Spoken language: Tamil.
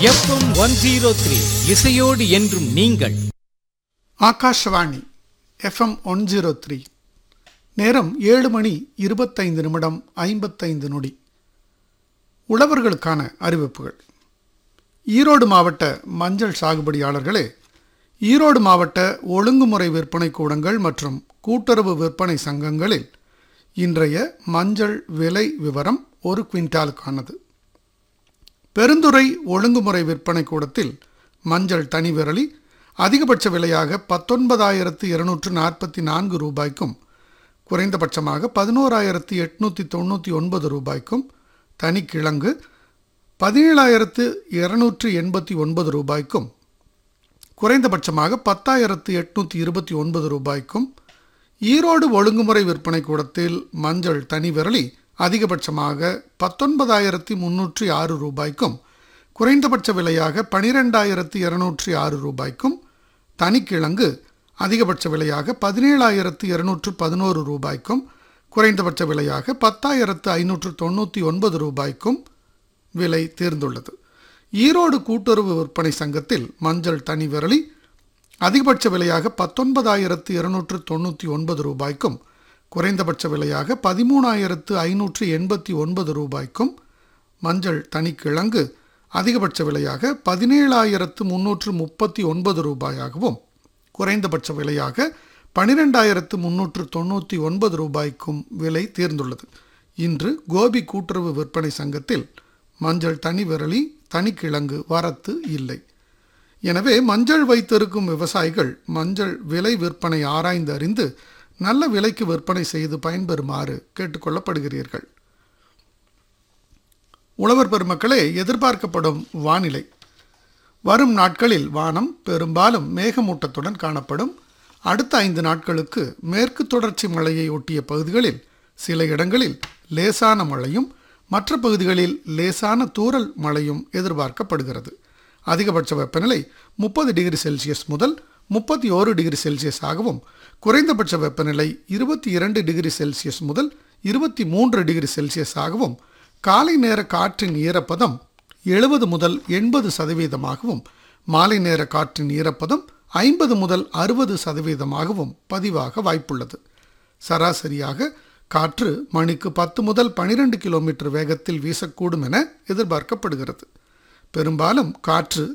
எஃப்எம் ஒன் ஜீரோ த்ரீ இசையோடு என்றும் நீங்கள் Akashvani FM one zero three நேரம் ஏழு மணி இருபத்தைந்து நிமிடம் ஐம்பத்தைந்து நொடி உழவர்களுக்கான அறிவிப்புகள் ஈரோடு மாவட்ட மஞ்சள் சாகுபடியாளர்களே ஈரோடு மாவட்ட ஒழுங்குமுறை விற்பனை கூடங்கள் மற்றும் கூட்டுறவு விற்பனை சங்கங்களில் இன்றைய மஞ்சள் விலை விவரம் ஒரு குவிண்டாலுக்கானது பெருந்துறை ஒழுங்குமுறை விற்பனை கூடத்தில் மஞ்சள் தனி விரலி அதிகபட்ச விலையாக பத்தொன்பதாயிரத்து இருநூற்று நாற்பத்தி நான்கு ரூபாய்க்கும் குறைந்தபட்சமாக பதினோராயிரத்து எட்நூற்றி தொண்ணூற்றி ஒன்பது ரூபாய்க்கும் தனிக்கிழங்கு பதினேழாயிரத்து இருநூற்று எண்பத்தி ஒன்பது ரூபாய்க்கும் குறைந்தபட்சமாக பத்தாயிரத்து எட்நூற்றி இருபத்தி ஒன்பது ரூபாய்க்கும் ஈரோடு ஒழுங்குமுறை விற்பனை கூடத்தில் மஞ்சள் தனி விரலி அதிகபட்சமாக பத்தொன்பதாயிரத்தி முன்னூற்றி ஆறு ரூபாய்க்கும் குறைந்தபட்ச விலையாக பனிரெண்டாயிரத்தி இருநூற்றி ஆறு ரூபாய்க்கும் தனிக்கிழங்கு அதிகபட்ச விலையாக பதினேழாயிரத்து இருநூற்று பதினோரு ரூபாய்க்கும் குறைந்தபட்ச விலையாக பத்தாயிரத்து ஐநூற்று தொண்ணூற்றி ஒன்பது ரூபாய்க்கும் விலை தேர்ந்துள்ளது ஈரோடு கூட்டுறவு விற்பனை சங்கத்தில் மஞ்சள் தனி விரலி அதிகபட்ச விலையாக பத்தொன்பதாயிரத்து இருநூற்று தொண்ணூற்றி ஒன்பது ரூபாய்க்கும் குறைந்தபட்ச விலையாக பதிமூணாயிரத்து ஐநூற்று எண்பத்தி ஒன்பது ரூபாய்க்கும் மஞ்சள் தனிக்கிழங்கு அதிகபட்ச விலையாக பதினேழாயிரத்து முன்னூற்று முப்பத்தி ஒன்பது ரூபாயாகவும் குறைந்தபட்ச விலையாக பனிரெண்டாயிரத்து முன்னூற்று தொண்ணூற்றி ஒன்பது ரூபாய்க்கும் விலை தேர்ந்துள்ளது இன்று கோபி கூட்டுறவு விற்பனை சங்கத்தில் மஞ்சள் தனி விரலி தனிக்கிழங்கு வரத்து இல்லை எனவே மஞ்சள் வைத்திருக்கும் விவசாயிகள் மஞ்சள் விலை விற்பனை ஆராய்ந்து அறிந்து நல்ல விலைக்கு விற்பனை செய்து பயன்பெறுமாறு கேட்டுக்கொள்ளப்படுகிறீர்கள் உழவர் பெருமக்களே எதிர்பார்க்கப்படும் வானிலை வரும் நாட்களில் வானம் பெரும்பாலும் மேகமூட்டத்துடன் காணப்படும் அடுத்த ஐந்து நாட்களுக்கு மேற்கு தொடர்ச்சி மலையை ஒட்டிய பகுதிகளில் சில இடங்களில் லேசான மழையும் மற்ற பகுதிகளில் லேசான தூறல் மழையும் எதிர்பார்க்கப்படுகிறது அதிகபட்ச வெப்பநிலை முப்பது டிகிரி செல்சியஸ் முதல் முப்பத்தி ஓரு டிகிரி செல்சியஸ் ஆகவும் குறைந்தபட்ச வெப்பநிலை இருபத்தி இரண்டு டிகிரி செல்சியஸ் முதல் இருபத்தி மூன்று டிகிரி செல்சியஸ் ஆகவும் காலை நேர காற்றின் ஈரப்பதம் எழுபது முதல் எண்பது சதவீதமாகவும் மாலை நேர காற்றின் ஈரப்பதம் ஐம்பது முதல் அறுபது சதவீதமாகவும் பதிவாக வாய்ப்புள்ளது சராசரியாக காற்று மணிக்கு பத்து முதல் பனிரெண்டு கிலோமீட்டர் வேகத்தில் வீசக்கூடும் என எதிர்பார்க்கப்படுகிறது பெரும்பாலும் காற்று